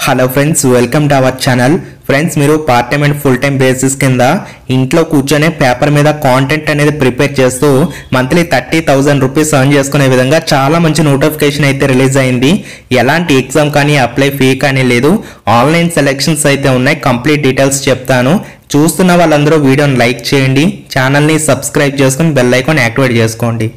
hello friends welcome to our channel friends మీరు part time and full time basis కింద ఇంట్లో కూర్చొని paper మీద కాంటెంట్ అనేది ప్రిపేర్ చేస్తూ monthly thirty thousand rupees earn చేసుకునే విధంగా చాలా మంచి నోటిఫికేషన్ అయితే రిలీజ్ అయింది ఎలాంటి ఎగ్జామ్ కానీ అప్లై ఫీ కానీ లేదు ఆన్లైన్ సెలెక్షన్స్ అయితే ఉన్నాయి కంప్లీట్ డీటెయిల్స్ చెప్తాను చూస్తున్న వాళ్ళందరూ వీడియోని లైక్ చేయండి ఛానల్ని సబ్స్క్రైబ్ చేసుకుని బెల్ ఐకాన్ యాక్టివేట్ చేసుకోండి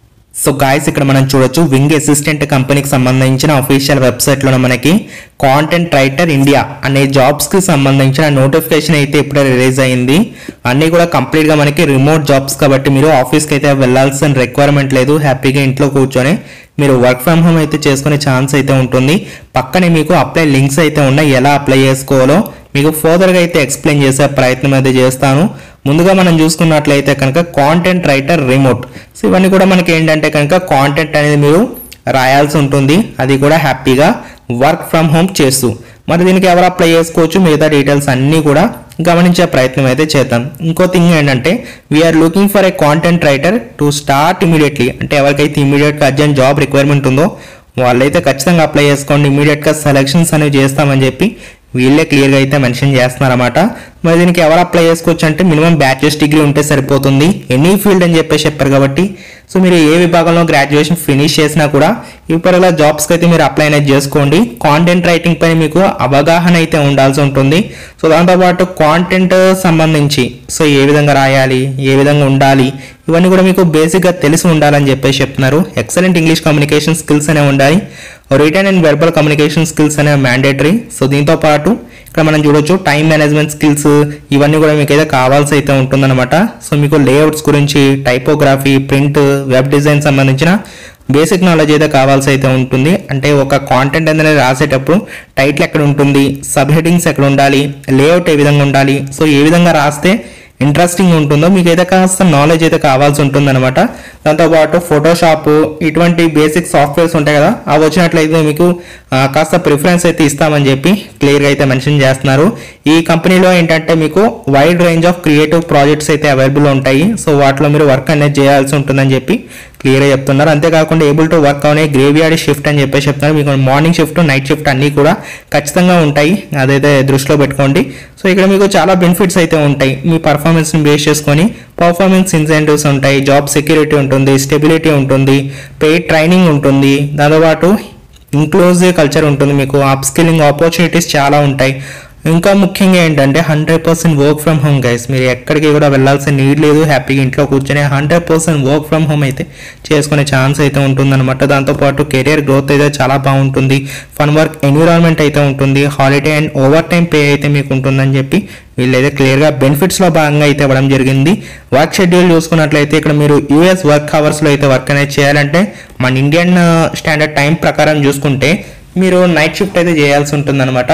సో గాయస్ ఇక్కడ మనం చూడొచ్చు వింగ్ అసిస్టెంట్ కంపెనీకి సంబంధించిన అఫీషియల్ వెబ్సైట్లో మనకి కాంటెంట్ రైటర్ ఇండియా అనే జాబ్స్కి సంబంధించిన నోటిఫికేషన్ అయితే ఇప్పుడే రిలీజ్ అయింది అన్నీ కూడా కంప్లీట్గా మనకి రిమోట్ జాబ్స్ కాబట్టి మీరు ఆఫీస్కి అయితే వెళ్ళాల్సిన రిక్వైర్మెంట్ లేదు హ్యాపీగా ఇంట్లో కూర్చొని మీరు వర్క్ ఫ్రమ్ హోమ్ అయితే చేసుకునే ఛాన్స్ అయితే ఉంటుంది పక్కనే మీకు అప్లై లింక్స్ అయితే ఉన్నాయి ఎలా అప్లై చేసుకోవాలో మీకు ఫర్దర్గా అయితే ఎక్స్ప్లెయిన్ చేసే ప్రయత్నం అయితే చేస్తాను ముందుగా మనం చూసుకున్నట్లయితే కనుక కాంటెంట్ రైటర్ రిమోట్ సో ఇవన్నీ కూడా మనకి ఏంటంటే కనుక కాంటెంట్ అనేది మీరు రాయాల్సి ఉంటుంది అది కూడా హ్యాపీగా వర్క్ ఫ్రమ్ హోమ్ చేస్తూ మరి దీనికి ఎవరు అప్లై చేసుకోవచ్చు మిగతా డీటెయిల్స్ అన్నీ కూడా గమనించే ప్రయత్నం అయితే చేద్దాం ఇంకో థింగ్ ఏంటంటే we're looking for a content writer to start immediately అంటే ఎవరికైతే ఇమీడియట్గా అర్జెంట్ జాబ్ రిక్వైర్మెంట్ ఉందో వాళ్ళైతే ఖచ్చితంగా అప్లై చేసుకోండి ఇమీడియట్గా సెలెక్షన్స్ అనేవి చేస్తామని చెప్పి వీళ్ళే క్లియర్గా అయితే మెన్షన్ చేస్తున్నారన్నమాట మరి దీనికి ఎవరు అప్లై చేసుకోవచ్చు అంటే మినిమం బ్యాచిలర్స్ డిగ్రీ ఉంటే సరిపోతుంది ఎనీ ఫీల్డ్ అని చెప్పేసి చెప్పారు కాబట్టి సో మీరు ఏ విభాగంలో గ్రాడ్యుయేషన్ ఫినిష్ చేసినా కూడా ఇప్పటిలా జాబ్స్కి అయితే మీరు అప్లై అనేది చేసుకోండి కాంటెంట్ రైటింగ్ పైన మీకు అవగాహన అయితే ఉండాల్సి ఉంటుంది సో దాంతోపాటు కాంటెంట్ సంబంధించి సో ఏ విధంగా రాయాలి ఏ విధంగా ఉండాలి ఇవన్నీ కూడా మీకు బేసిక్గా తెలిసి ఉండాలని చెప్పేసి చెప్తున్నారు ఎక్సలెంట్ ఇంగ్లీష్ కమ్యూనికేషన్ స్కిల్స్ అనేవి ఉండాలి written and verbal communication skills అనేవి మ్యాండేటరీ సో దీంతో పాటు ఇక్కడ మనం చూడొచ్చు టైం మేనేజ్మెంట్ స్కిల్స్ ఇవన్నీ కూడా మీకు అయితే కావాల్సి అయితే ఉంటుందన్నమాట సో మీకు లేఅవుట్స్ గురించి టైపోగ్రఫీ ప్రింట్ వెబ్ డిజైన్ సంబంధించిన బేసిక్ నాలెడ్జ్ అయితే కావాల్సి అయితే ఉంటుంది అంటే ఒక కాంటెంట్ అనేది రాసేటప్పుడు టైటిల్ ఎక్కడ ఉంటుంది సబ్ హెడింగ్స్ ఎక్కడ ఉండాలి లేఅవుట్ ఏ విధంగా ఉండాలి సో ఏ విధంగా రాస్తే ఇంట్రెస్టింగ్ ఉంటుందో మీకు అయితే కాస్త నాలెడ్జ్ అయితే కావాల్సి ఉంటుందన్నమాట దాంతోపాటు ఫోటోషాప్ ఇటువంటి బేసిక్ సాఫ్ట్వేర్స్ ఉంటాయి కదా అవి వచ్చినట్లయితే మీకు ఆ, కాస్త ప్రిఫరెన్స్ అయితే ఇస్తామని చెప్పి క్లియర్గా అయితే మెన్షన్ చేస్తున్నారు ఈ కంపెనీలో ఏంటంటే మీకు wide range of creative projects అయితే అవైలబుల్ ఉంటాయి సో వాటిలో మీరు వర్క్ అనేది చేయాల్సి ఉంటుందని చెప్పి క్లియర్గా చెప్తున్నారు అంతేకాకుండా ఏబుల్ టు వర్క్ అవనే గ్రేవియార్డ్ షిఫ్ట్ అని చెప్పేసి చెప్తున్నారు మీకు మార్నింగ్ షిఫ్ట్ నైట్ షిఫ్ట్ అన్నీ కూడా ఖచ్చితంగా ఉంటాయి అదైతే దృష్టిలో పెట్టుకోండి సో ఇక్కడ మీకు చాలా బెనిఫిట్స్ అయితే ఉంటాయి మీ పర్ఫార్మెన్స్ని బేస్ చేసుకొని పర్ఫార్మెన్స్ ఇన్సెంటివ్స్ ఉంటాయి జాబ్ సెక్యూరిటీ ఉంటుంది స్టెబిలిటీ ఉంటుంది పెయిడ్ ట్రైనింగ్ ఉంటుంది దాంతోపాటు ఇంక్లూజివ్ కల్చర్ ఉంటుంది మీకు అప్ స్కిల్లింగ్ ఆపర్చునిటీస్ చాలా ఉంటాయి ఇంకా ముఖ్యంగా ఏంటంటే hundred percent work from home guys మీరు ఎక్కడికి కూడా వెళ్ళాల్సిన నీడ్ లేదు హ్యాపీగా ఇంట్లో కూర్చొని hundred percent work from home అయితే చేసుకునే ఛాన్స్ అయితే ఉంటుందన్నమాట దాంతోపాటు కెరియర్ గ్రోత్ అయితే చాలా బాగుంటుంది ఫన్ వర్క్ ఎన్విరాన్మెంట్ అయితే ఉంటుంది holiday and overtime pay అయితే మీకు ఉంటుందని చెప్పి వీళ్ళైతే క్లియర్గా బెనిఫిట్స్లో భాగంగా అయితే ఇవ్వడం జరిగింది వర్క్ షెడ్యూల్ చూసుకున్నట్లయితే ఇక్కడ మీరు యూఎస్ వర్క్ అవర్స్లో అయితే వర్క్ అనేది చేయాలంటే మన ఇండియన్ స్టాండర్డ్ టైం ప్రకారం చూసుకుంటే మీరు నైట్ షిఫ్ట్ అయితే చేయాల్సి ఉంటుందన్నమాట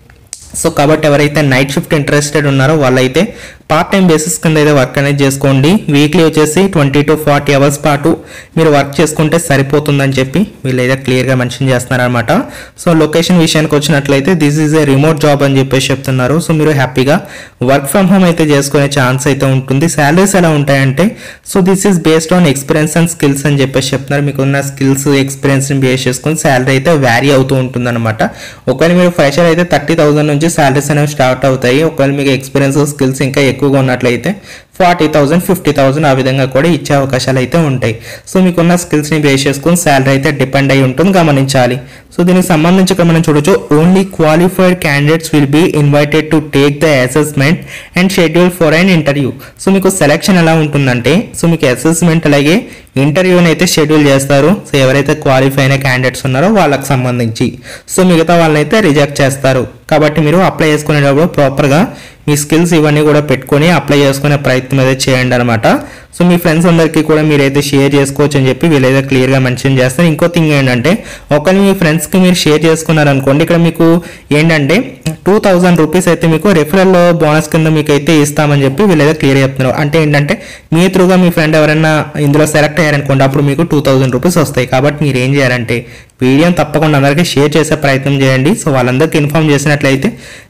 సో కాబట్టి ఎవరైతే నైట్ షిఫ్ట్ ఇంట్రెస్టెడ్ ఉన్నారో వాళ్ళైతే పార్ట్ టైం బేసిస్ కింద అయితే వర్క్ అనేది చేసుకోండి వీక్లీ వచ్చేసి ట్వంటీ టు ఫార్టీ అవర్స్ పాటు మీరు వర్క్ చేసుకుంటే సరిపోతుందని చెప్పి వీళ్ళైతే క్లియర్గా మెన్షన్ చేస్తున్నారనమాట సో లొకేషన్ విషయానికి వచ్చినట్లయితే this is a remote job అని చెప్పేసి చెప్తున్నారు సో మీరు హ్యాపీగా వర్క్ ఫ్రమ్ హోమ్ అయితే చేసుకునే ఛాన్స్ అయితే ఉంటుంది శాలరీస్ ఎలా ఉంటాయంటే so this is based on experience and skills అని చెప్పేసి చెప్తున్నారు మీకు ఉన్న స్కిల్స్ ఎక్స్పీరియన్స్ని బేస్ చేసుకుని శాలరీ అయితే వ్యారీ అవుతూ ఉంటుందన్నమాట ఒకవేళ మీరు ఫ్రెషర్ అయితే థర్టీ థౌసండ్ నుంచి శాలరీస్ అనేవి స్టార్ట్ అవుతాయి ఒకవేళ మీకు ఎక్స్పీరియన్స్ స్కిల్స్ ఇంకా ఎక్కువగా ఉన్నట్లయితే ఫార్టీ థౌసండ్ ఫిఫ్టీ థౌసండ్ ఆ విధంగా కూడా ఇచ్చే అవకాశాలు అయితే ఉంటాయి సో మీకున్న స్కిల్స్ని బేస్ చేసుకుని శాలరీ అయితే డిపెండ్ అయి ఉంటుంది గమనించాలి సో దీనికి సంబంధించి ఇక్కడ మనం చూడొచ్చు only qualified candidates will be invited to take the assessment and schedule for an interview so మీకు సెలెక్షన్ ఎలా ఉంటుందంటే సో మీకు అసెస్మెంట్ అలాగే ఇంటర్వ్యూని అయితే షెడ్యూల్ చేస్తారు సో ఎవరైతే క్వాలిఫై అయిన క్యాండిడేట్స్ ఉన్నారో వాళ్ళకి సంబంధించి సో మిగతా వాళ్ళనైతే రిజెక్ట్ చేస్తారు కాబట్టి మీరు అప్లై చేసుకునేటప్పుడు ప్రాపర్గా మీ స్కిల్స్ ఇవన్నీ కూడా పెట్టుకొని అప్లై చేసుకునే ప్రయత్నం అయితే చేయండి అనమాట సో మీ ఫ్రెండ్స్ అందరికీ కూడా మీరైతే షేర్ చేసుకోవచ్చు అని చెప్పి వీళ్ళైతే క్లియర్గా మెన్షన్ చేస్తారు ఇంకో థింగ్ ఏంటంటే ఒకవేళ మీ ఫ్రెండ్స్కి మీరు షేర్ చేసుకున్నారనుకోండి ఇక్కడ మీకు ఏంటంటే టూ థౌజండ్ రూపీస్ అయితే మీకు రెఫరల్ బోనస్ కింద మీకు అయితే ఇస్తామని చెప్పి వీళ్ళైతే క్లియర్ చెప్తున్నారు అంటే ఏంటంటే మీ త్రూగా మీ ఫ్రెండ్ ఎవరైనా ఇందులో సెలెక్ట్ అయ్యారనుకోండి అప్పుడు మీకు టూ థౌజండ్ రూపీస్ వస్తాయి కాబట్టి మీరు ఏం చేయాలంటే వీడియోని తప్పకుండా అందరికీ షేర్ చేసే ప్రయత్నం చేయండి సో వాళ్ళందరికీ ఇన్ఫామ్ చేసినట్లయితే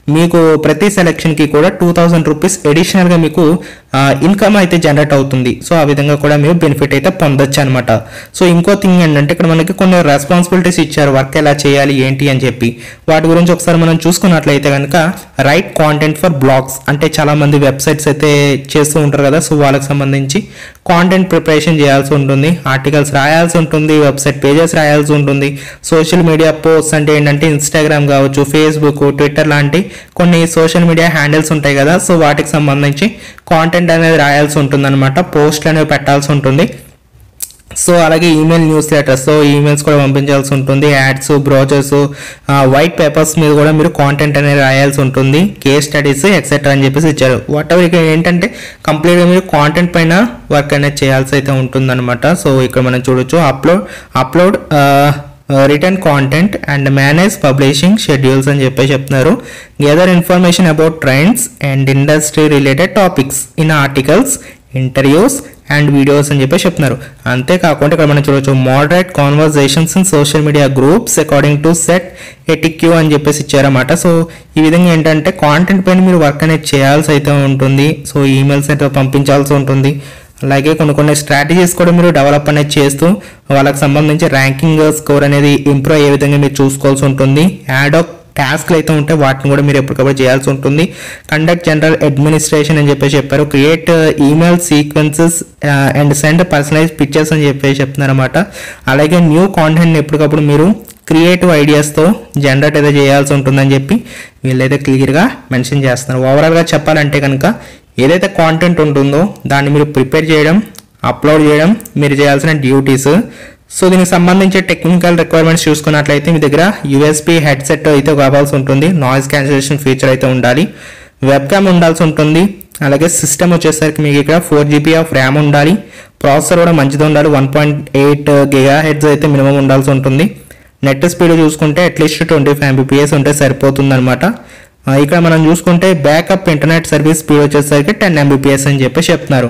మీకు ప్రతి సెలెక్షన్కి కూడా టూ థౌజండ్ రూపీస్ అడిషనల్గా మీకు ఇన్కమ్ అయితే జనరేట్ అవుతుంది సో ఆ విధంగా కూడా మీరు బెనిఫిట్ అయితే పొందొచ్చు అనమాట సో ఇంకో థింగ్ ఏంటంటే ఇక్కడ మనకి కొన్ని రెస్పాన్సిబిలిటీస్ ఇచ్చారు వర్క్ ఎలా చేయాలి ఏంటి అని చెప్పి వాటి గురించి ఒకసారి మనం చూసుకున్నట్లయితే కనుక రైట్ కాంటెంట్ ఫర్ బ్లాగ్స్ అంటే చాలా మంది వెబ్సైట్స్ అయితే చేస్తూ ఉంటారు కదా సో వాళ్ళకి సంబంధించి కాంటెంట్ ప్రిపరేషన్ చేయాల్సి ఉంటుంది ఆర్టికల్స్ రాయాల్సి ఉంటుంది వెబ్సైట్ పేజెస్ రాయాల్సి ఉంటుంది సోషల్ మీడియా పోస్ట్ అంటే ఏంటంటే ఇన్స్టాగ్రామ్ కావచ్చు ఫేస్బుక్ ట్విట్టర్ లాంటి కొన్ని సోషల్ మీడియా హ్యాండిల్స్ ఉంటాయి కదా సో వాటికి సంబంధించి కాంటెంట్ అనేది రాయాల్సి ఉంటుంది అనమాట పోస్ట్లు అనేవి పెట్టాల్సి ఉంటుంది సో అలాగే email newsletters so emails కూడా పంపించాల్సి ఉంటుంది యాడ్స్ బ్రోచర్స్ వైట్ పేపర్స్ మీద కూడా మీరు కాంటెంట్ అనేది రాయాల్సి ఉంటుంది కేస్ స్టడీస్ ఎక్సెట్రా అని చెప్పేసి ఇచ్చారు వాట్ ఎవర్ ఇక్కడ ఏంటంటే కంప్లీట్గా మీరు కాంటెంట్ పైన వర్క్ అనేది చేయాల్సి అయితే ఉంటుందన్నమాట సో ఇక్కడ మనం చూడొచ్చు upload upload written content and manage publishing schedules అని చెప్పి చెప్తున్నారు gather information about trends and industry related topics in articles interviews and videos అని చెప్పి చెప్తున్నారు అంతేకాకుండా ఇక్కడ మనం చూడవచ్చు moderate conversations in social media groups according to set etiquette అని చెప్పేసి ఇచ్చారన్నమాట సో ఈ విధంగా ఏంటంటే కాంటెంట్ పైన మీరు వర్క్ అనేది చేయాల్సి అయితే ఉంటుంది సో ఈమెయిల్స్ అయితే పంపించాల్సి ఉంటుంది అలాగే కొన్ని కొన్ని స్ట్రాటజీస్ కూడా మీరు డెవలప్ అనేది చేస్తూ వాళ్ళకి సంబంధించి ర్యాంకింగ్ స్కోర్ అనేది ఇంప్రూవ్ అయ్యే విధంగా మీరు చూసుకోవాల్సి ఉంటుంది యాడ్ ఆఫ్ టాస్క్లు అయితే ఉంటే వాటిని కూడా మీరు ఎప్పటికప్పుడు చేయాల్సి ఉంటుంది కండక్ట్ జనరల్ అడ్మినిస్ట్రేషన్ అని చెప్పేసి చెప్పారు create email sequences and send personalize pictures అని చెప్పేసి చెప్తున్నారన్నమాట అలాగే న్యూ కాంటెంట్ ఎప్పటికప్పుడు మీరు క్రియేటివ్ ఐడియాస్తో జనరేట్ అయితే చేయాల్సి ఉంటుందని చెప్పి వీళ్ళైతే క్లియర్గా మెన్షన్ చేస్తున్నారు ఓవరాల్గా చెప్పాలంటే కనుక ఏదైతే కాంటెంట్ ఉంటుందో దాన్ని మీరు ప్రిపేర్ చేయడం అప్లోడ్ చేయడం మీరు చేయాల్సిన డ్యూటీస్ సో దీనికి సంబంధించి టెక్నికల్ రిక్వైర్మెంట్స్ చూసుకున్నట్లయితే మీ దగ్గర యూఎస్పీ హెడ్సెట్ అయితే కావాల్సి ఉంటుంది నాయిస్ క్యాన్సిలేషన్ ఫీచర్ అయితే ఉండాలి వెబ్ క్యామ్ ఉండాల్సి ఉంటుంది అలాగే సిస్టమ్ వచ్చేసరికి మీకు ఇక్కడ ఫోర్ జీబీ ఆఫ్ ర్యామ్ ఉండాలి ప్రాసెసర్ కూడా మంచిది ఉండాలి one point eight gigahertz అయితే మినిమం ఉండాల్సి ఉంటుంది నెట్ స్పీడ్ చూసుకుంటే అట్లీస్ట్ ట్వంటీ ఫైవ్ ఎంబీపీఎస్ ఉంటే సరిపోతుంది అనమాట ఇక్కడ మనం చూసుకుంటే బ్యాకప్ ఇంటర్నెట్ సర్వీస్ స్పీడ్ వచ్చేసరికి టెన్ ఎంబీపీఎస్ అని చెప్పి చెప్తున్నారు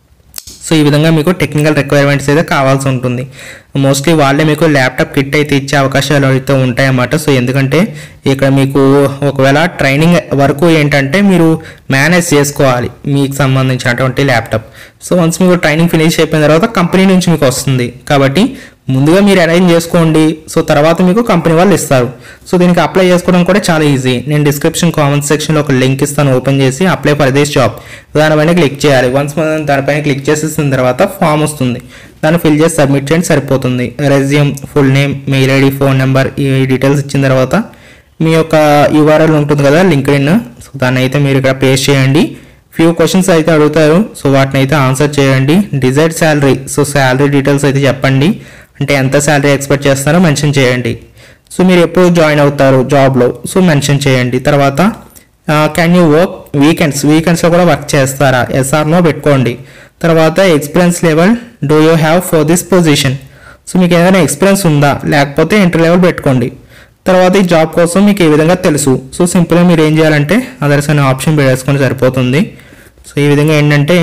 సో ఈ విధంగా మీకు టెక్నికల్ రిక్వైర్మెంట్స్ అయితే కావాల్సి ఉంటుంది మోస్ట్లీ వాళ్ళే మీకు ల్యాప్టాప్ కిట్ అయితే ఇచ్చే అవకాశాలు అయితే ఉంటాయన్నమాట సో ఎందుకంటే ఇక్కడ మీకు ఒకవేళ ట్రైనింగ్ వరకు ఏంటంటే మీరు మేనేజ్ చేసుకోవాలి మీకు సంబంధించినటువంటి ల్యాప్టాప్ సో వన్స్ మీకు ట్రైనింగ్ ఫినిష్ అయిపోయిన తర్వాత కంపెనీ నుంచి మీకు వస్తుంది కాబట్టి ముందుగా మీరు అరేంజ్ చేసుకోండి సో తర్వాత మీకు కంపెనీ వాళ్ళు ఇస్తారు సో దీనికి అప్లై చేసుకోవడం కూడా చాలా ఈజీ నేను డిస్క్రిప్షన్ కామెంట్ సెక్షన్లో ఒక లింక్ ఇస్తాను ఓపెన్ చేసి అప్లై ఫర్ దిస్ జాబ్ దానిపైన క్లిక్ చేయాలి వన్స్ మనం దానిపైన క్లిక్ చేసేసిన తర్వాత ఫామ్ వస్తుంది దాన్ని ఫిల్ చేసి సబ్మిట్ చేయండి సరిపోతుంది resume full name mail ID phone number ఈ డీటెయిల్స్ ఇచ్చిన తర్వాత మీ యొక్క యూఆర్ఎల్ ఉంటుంది కదా లింక్డ్ఇన్ సో దాన్ని అయితే మీరు ఇక్కడ పేస్ట్ చేయండి ఫ్యూ క్వశ్చన్స్ అయితే అడుగుతారు సో వాటిని అయితే ఆన్సర్ చేయండి desired salary so salary details అయితే చెప్పండి అంటే ఎంత శాలరీ ఎక్స్పెక్ట్ చేస్తారో మెన్షన్ చేయండి సో మీరు ఎప్పుడు జాయిన్ అవుతారు జాబ్లో సో మెన్షన్ చేయండి తర్వాత క్యాన్ యూ వర్క్ వీకెండ్స్ వీకెండ్స్లో కూడా వర్క్ చేస్తారా ఎస్ఆర్నో పెట్టుకోండి తర్వాత experience level do you have for this position so మీకు ఏదైనా ఎక్స్పీరియన్స్ ఉందా లేకపోతే ఇంటర్ లెవెల్ పెట్టుకోండి తర్వాత ఈ జాబ్ కోసం మీకు ఏ విధంగా తెలుసు సో సింపుల్గా మీరు ఏం చేయాలంటే అదర్స్ అనే ఆప్షన్ పెట్టేసుకొని సరిపోతుంది సో ఈ విధంగా ఏంటంటే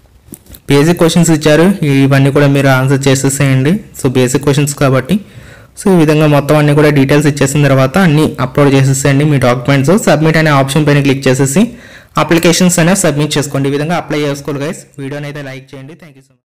బేసిక్ క్వశ్చన్స్ ఇచ్చారు ఇవన్నీ కూడా మీరు ఆన్సర్ చేసేసేయండి సో బేసిక్ క్వశ్చన్స్ కాబట్టి సో ఈ విధంగా మొత్తం అన్ని కూడా డీటెయిల్స్ ఇచ్చేసిన తర్వాత అన్ని అప్లోడ్ చేసేసేయండి మీ డాక్యుమెంట్స్ సబ్మిట్ అనే ఆప్షన్ పైన క్లిక్ చేసేసి అప్లికేషన్స్ అనేవి సబ్మిట్ చేసుకోండి ఈ విధంగా అప్లై చేసుకోవాలి గైస్ వీడియోని అయితే లైక్ చేయండి థ్యాంక్ యూ సో మచ్